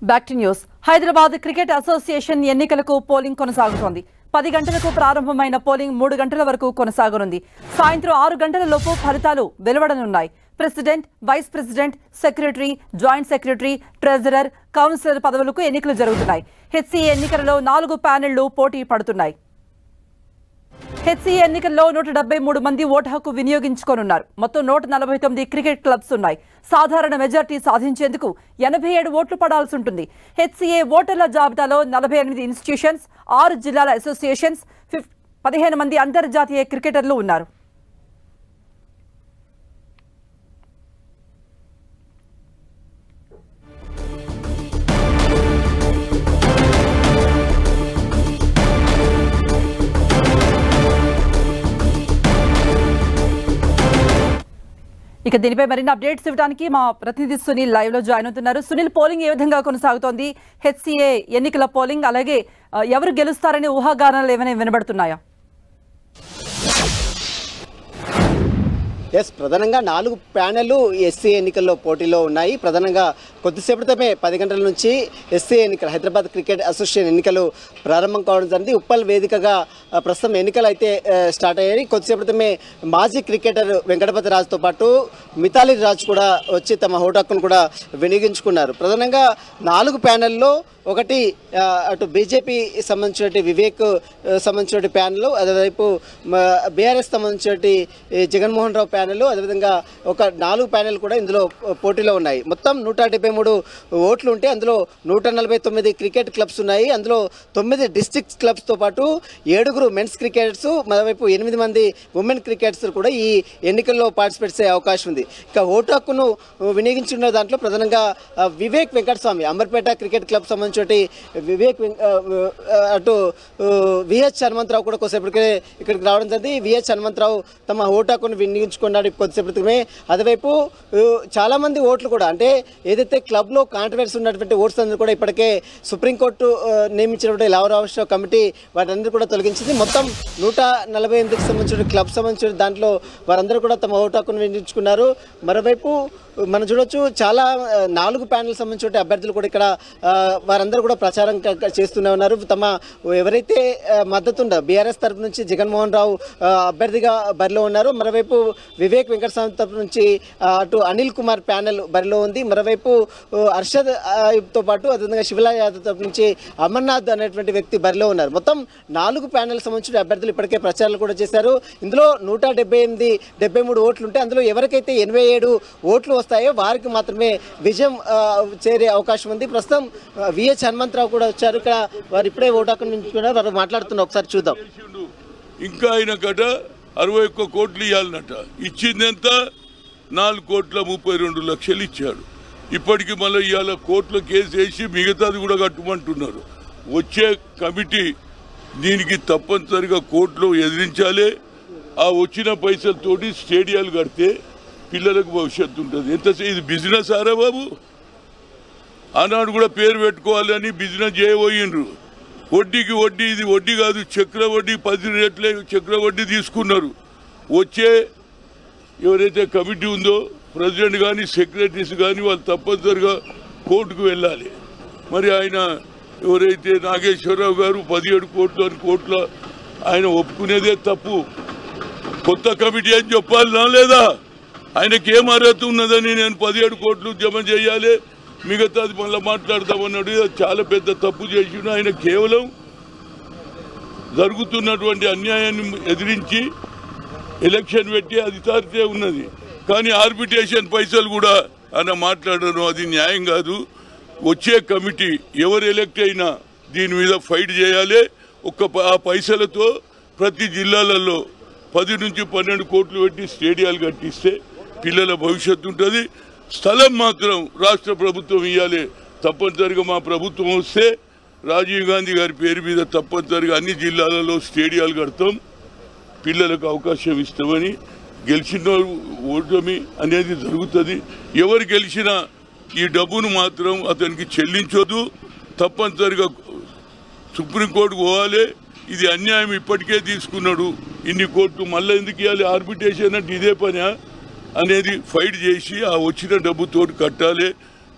back to news Hyderabad cricket association ఎన్నికలకు polling కొనసాగుతోంది పది గంటలకు ప్రారంభమైన పోలింగ్ మూడు గంటల వరకు కొనసాగనుంది సాయంత్రం ఆరు గంటల లోపు ఫలితాలు వెలువడనున్నాయి president vice president secretary joint secretary treasurer councillor పదవులకు ఎన్నికలు జరుగుతున్నాయి హెచ్సీఏ ఎన్నికలలో నాలుగు ప్యానెళ్లు పోటీ పడుతున్నాయి హెచ్సీ ఎన్నికల్లో నూట డెబ్బై మూడు మంది ఓటు హక్కు వినియోగించుకోనున్నారు మొత్తం నూట నలభై తొమ్మిది క్రికెట్ క్లబ్స్ ఉన్నాయి సాధారణ మెజార్టీ సాధించేందుకు ఎనభై ఏడు ఓట్లు పడాల్సి ఉంటుంది హెచ్సీఏ ఓటర్ల జాబితాలో నలభై ఎనిమిది ఇన్స్టిట్యూషన్స్ ఆరు జిల్లాల అసోసియేషన్స్ ఫిఫ్ పదిహేను మంది అంతర్జాతీయ క్రికెటర్లు ఉన్నారు ఇక దీనిపై మరిన్ని అప్డేట్స్ ఇవ్వడానికి మా ప్రతినిధి సునీల్ లైవ్ లో జాయిన్ అవుతున్నారు సునీల్ పోలింగ్ ఏ విధంగా కొనసాగుతోంది హెచ్సీఏ ఎన్నికల పోలింగ్ అలాగే ఆ, ఎవరు గెలుస్తారనే ఊహాగానాలు ఏమైనా వినబడుతున్నాయా ఎస్ ప్రధానంగా నాలుగు ప్యానెల్ ఎస్సీ ఎన్నికల్లో పోటీలో ఉన్నాయి ప్రధానంగా కొద్దిసేపటి క్రితమే పది గంటల నుంచి ఎస్సీ ఎన్నికలు హైదరాబాద్ క్రికెట్ అసోసియేషన్ ఎన్నికలు ప్రారంభం కావడం జరిగింది ఉప్పల్ వేదికగా ఆ, ప్రస్తుతం ఎన్నికలు అయితే ఆ, స్టార్ట్ అయ్యాయి కొద్దిసేపటి క్రితమే మాజీ క్రికెటర్ వెంకటపతి రాజుతో పాటు మితాలి రాజ్ కూడా వచ్చి తమ హోటు హక్కును కూడా వినియోగించుకున్నారు ప్రధానంగా నాలుగు ప్యానెల్లో ఒకటి ఆ, అటు బీజేపీ సంబంధించిన వివేక్ ఆ, సంబంధించిన ప్యానెల్ అదేవైపు బీఆర్ఎస్ సంబంధించిన జగన్మోహన్ రావు ప్యానెల్ అదేవిధంగా ఒక నాలుగు ప్యానెల్ కూడా ఇందులో పోటీలో ఉన్నాయి మొత్తం నూట డెబ్బై మూడు ఓట్లు ఉంటే అందులో నూట నలభై తొమ్మిది క్రికెట్ క్లబ్స్ ఉన్నాయి అందులో తొమ్మిది డిస్ట్రిక్ట్ క్లబ్స్తో పాటు ఏడుగురు మెన్స్ క్రికెటర్స్ మరోవైపు ఎనిమిది మంది ఉమెన్ క్రికెటర్స్ కూడా ఈ ఎన్నికల్లో పార్టిసిపేట్ చేసే అవకాశం ఉంది ఇక ఓటు హక్కును వినియోగించుకున్న దాంట్లో ప్రధానంగా ఆ, వివేక్ వెంకటస్వామి అంబర్పేట క్రికెట్ క్లబ్ సంబంధించి వివేక్ వెం- ఆ, ఆ, అటు విహెచ్ హనుమంతరావు కూడా కొద్దిసేపటికే ఇక్కడికి రావడం జరిగింది విహెచ్ హనుమంతరావు తమ ఓటు హక్కును వినియోగించుకున్నాడు కొద్దిసేపటిమే అటువైపు ఆ, చాలా మంది ఓట్లు కూడా అంటే ఏదైతే క్లబ్లో కాంట్రవర్సీ ఉన్నటువంటి ఓట్స్ అందరూ కూడా ఇప్పటికే సుప్రీంకోర్టు ఆ, నియమించినటువంటి లావరావు కమిటీ వాటన్నిటి కూడా తొలగించింది మొత్తం నూట నలభై ఎనిమిదికి సంబంధించిన క్లబ్ సంబంధించిన దాంట్లో వారందరూ కూడా తమ ఓటు హక్కును వినియోగించుకున్నారు మరోవైపు మనం చూడొచ్చు చాలా ఆ, నాలుగు ప్యానెల్ సంబంధించిన అభ్యర్థులు కూడా ఇక్కడ ఆ, వారందరూ కూడా ప్రచారం క- క- చేస్తూనే ఉన్నారు తమ ఎవరైతే ఆ, మద్దతు ఉందో బీఆర్ఎస్ తరపు నుంచి జగన్మోహన్ రావు ఆ, అభ్యర్థిగా బరిలో ఉన్నారు మరోవైపు వివేక్ వెంకటస్వామి తరపు నుంచి ఆ, అటు అనిల్ కుమార్ ప్యానెల్ బరిలో ఉంది మరోవైపు ఆ, అర్షద్ ఆ, తో పాటు అదేవిధంగా శివలాల్ యాదవ్ తరపు నుంచి అమర్నాథ్ అనేటువంటి వ్యక్తి బరిలో ఉన్నారు మొత్తం నాలుగు ప్యానెల్ సంబంధించిన అభ్యర్థులు ఇప్పటికే ప్రచారాలు కూడా చేశారు ఇందులో నూట డెబ్బై ఎనిమిది డెబ్బై మూడు ఓట్లు ఉంటే అందులో ఎవరికైతే ఎనభై ఏడు ఓట్లు వస్తాయో వారికి మాత్రమే విజయం ఆ, చేరే అవకాశం ఉంది ప్రస్తుతం విహెచ్ హనుమంతరావు కూడా వచ్చారు ఇక్కడ వారు ఇప్పుడే ఓటు హక్కును నించుకున్నారు వారు మాట్లాడుతున్నారు ఒకసారి చూద్దాం చేసిండు ఇంకా ఆయన కట అరవై ఒక్క కోట్లు ఇవ్వాలన్నట ఇచ్చింది ఎంత నాలుగు కోట్ల ముప్పై రెండు లక్షలు ఇచ్చాడు ఇప్పటికి మళ్ళీ ఇవాళ కోర్టులో కేసు వేసి మిగతాది కూడా కట్టమంటున్నారు వచ్చే కమిటీ దీనికి తప్పనిసరిగా కోర్టులో ఎదిరించాలి ఆ వచ్చిన పైసలతోటి స్టేడియాలు కడితే పిల్లలకు భవిష్యత్తు ఉంటుంది ఎంత ఇది బిజినెస్ ఆరా బాబు ఆనాడు కూడా పేరు పెట్టుకోవాలని బిజినెస్ చేయబోయిండ్రు వడ్డీకి వడ్డీ ఇది వడ్డీ కాదు చక్ర వడ్డీ పది రేట్లే చక్ర వడ్డీ తీసుకున్నారు వచ్చే ఎవరైతే కమిటీ ఉందో ప్రెసిడెంట్ కానీ సెక్రటరీస్ కానీ వాళ్ళు తప్పనిసరిగా కోర్టుకు వెళ్ళాలి మరి ఆయన ఎవరైతే నాగేశ్వరరావు గారు పదిహేడు కోట్లు అని కోట్ల ఆయన ఒప్పుకునేదే తప్పు కొత్త కమిటీ అని చెప్పాలనా లేదా ఆయనకి ఏం అర్హత ఉన్నదని నేను పదిహేడు కోట్లు జమ చేయాలి మిగతాది మళ్ళీ మాట్లాడతామన్నాడు ఇది చాలా పెద్ద తప్పు చేసిండు ఆయన కేవలం జరుగుతున్నటువంటి అన్యాయాన్ని ఎదిరించి ఎలక్షన్ పెట్టి అధికారితే ఉన్నది కానీ ఆర్బిటేషన్ పైసలు కూడా ఆయన మాట్లాడడం అది న్యాయం కాదు వచ్చే కమిటీ ఎవరు ఎలక్ట్ అయినా దీని మీద ఫైట్ చేయాలి ఒక్క ప- ఆ పైసలతో ప్రతి జిల్లాలలో పది నుంచి పన్నెండు కోట్లు పెట్టి స్టేడియాలు కట్టిస్తే పిల్లల భవిష్యత్తు ఉంటుంది స్థలం మాత్రం రాష్ట్ర ప్రభుత్వం ఇవ్వాలి తప్పనిసరిగా మా ప్రభుత్వం వస్తే రాజీవ్ గాంధీ గారి పేరు మీద తప్పనిసరిగా అన్ని జిల్లాలలో స్టేడియాలు కడతాం పిల్లలకు అవకాశం ఇస్తామని గెలిచిన ఓటమి అనేది జరుగుతుంది ఎవరు గెలిచినా ఈ డబ్బును మాత్రం అతనికి చెల్లించొద్దు తప్పనిసరిగా సుప్రీంకోర్టు పోవాలి ఇది అన్యాయం ఇప్పటికే తీసుకున్నాడు ఇన్ని కోట్లు మళ్ళీ ఎందుకు ఇవ్వాలి ఆర్బిటేషన్ అంటే ఇదే పని అనేది ఫైట్ చేసి ఆ వచ్చిన డబ్బుతో కట్టాలి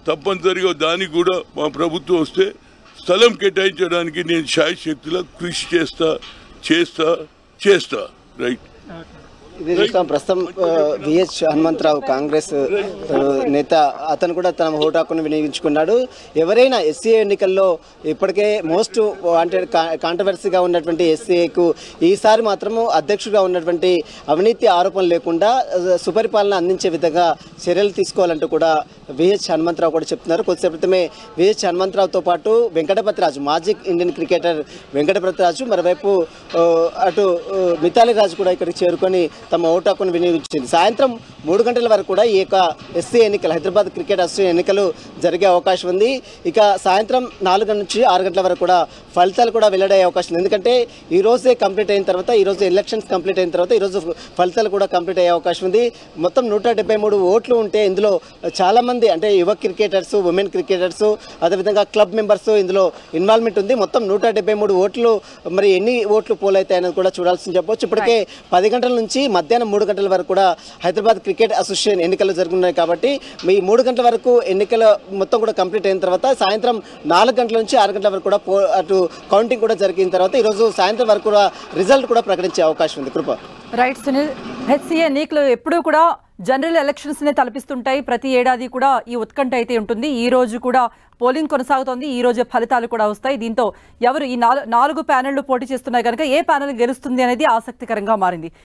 తప్పనిసరిగా దానికి కూడా మా ప్రభుత్వం వస్తే స్థలం కేటాయించడానికి నేను శాయశక్తిలో కృషి చేస్తా చేస్తా చేస్తా రైట్ ఇది చూస్తాం ప్రస్తుతం విహెచ్ హనుమంతరావు కాంగ్రెస్ ఆ, నేత అతను కూడా తన హోటాకును వినియోగించుకున్నాడు ఎవరైనా ఎస్సీ ఎన్నికల్లో ఇప్పటికే మోస్ట్ వాంటెడ్ కాంట్రవర్సీగా ఉన్నటువంటి ఎస్సీఏకు ఈసారి మాత్రము అధ్యక్షుడిగా ఉన్నటువంటి అవినీతి ఆరోపణలు లేకుండా ఆ, సుపరిపాలన అందించే విధంగా చర్యలు తీసుకోవాలంటూ కూడా విహెచ్ హనుమంతరావు కూడా చెప్తున్నారు కొద్దిసేపు క్రితమే విహెచ్ హనుమంతరావుతో పాటు వెంకటపతి రాజు మాజీ ఇండియన్ క్రికెటర్ వెంకటపతి రాజు మరోవైపు ఆ, అటు ఆ, మితాలి రాజు కూడా ఇక్కడికి చేరుకొని తమ ఓటు హక్కును వినియోగించింది సాయంత్రం మూడు గంటల వరకు కూడా ఈ యొక్క ఎస్సీ ఎన్నికలు హైదరాబాద్ క్రికెట్ అసోసియేషన్ ఎన్నికలు జరిగే అవకాశం ఉంది ఇక సాయంత్రం నాలుగు గంటల నుంచి ఆరు గంటల వరకు కూడా ఫలితాలు కూడా వెల్లడయ్యే అవకాశం ఉంది ఎందుకంటే ఈ రోజే కంప్లీట్ అయిన తర్వాత ఈ రోజు ఎలక్షన్స్ కంప్లీట్ అయిన తర్వాత ఈ రోజు ఫలితాలు కూడా కంప్లీట్ అయ్యే అవకాశం ఉంది మొత్తం నూట డెబ్బై మూడు ఓట్లు ఉంటే ఇందులో చాలా మంది అంటే యువ క్రికెటర్స్ ఉమెన్ క్రికెటర్స్ అదేవిధంగా క్లబ్ మెంబర్స్ ఇందులో ఇన్వాల్వ్మెంట్ ఉంది మొత్తం నూట డెబ్బై మూడు ఓట్లు మరి ఎన్ని ఓట్లు పోలైతాయి అనేది కూడా చూడాల్సింది చెప్పొచ్చు ఇప్పటికే పది గంటల నుంచి మధ్యాహ్నం మూడు గంటల వరకు కూడా హైదరాబాద్ క్రికెట్ అసోసియేషన్ ఎన్నికలు జరుగుతున్నాయి కాబట్టి మీ మూడు గంటల వరకు ఎన్నికల మొత్తం కూడా కంప్లీట్ అయిన తర్వాత సాయంత్రం నాలుగు గంటల నుంచి ఆరు గంటల వరకు కూడా పో అటు కౌంటింగ్ కూడా జరిగిన తర్వాత ఈరోజు సాయంత్రం వరకు కూడా రిజల్ట్ కూడా ప్రకటించే అవకాశం ఉంది కృప రైట్ సునీల్ హెచ్సిఏ ఎన్నికలు ఎప్పుడూ కూడా జనరల్ ఎలక్షన్స్ నే తలపిస్తుంటాయి ప్రతి ఏడాది కూడా ఈ ఉత్కంఠ అయితే ఉంటుంది ఈ రోజు కూడా పోలింగ్ కొనసాగుతోంది ఈ రోజు ఫలితాలు కూడా వస్తాయి దీంతో ఎవరు ఈ నాలుగు నాలుగు ప్యానెళ్లు పోటీ చేస్తున్నాయి కనుక ఏ ప్యానెల్ గెలుస్తుంది అనేది ఆసక్తికరంగా మారింది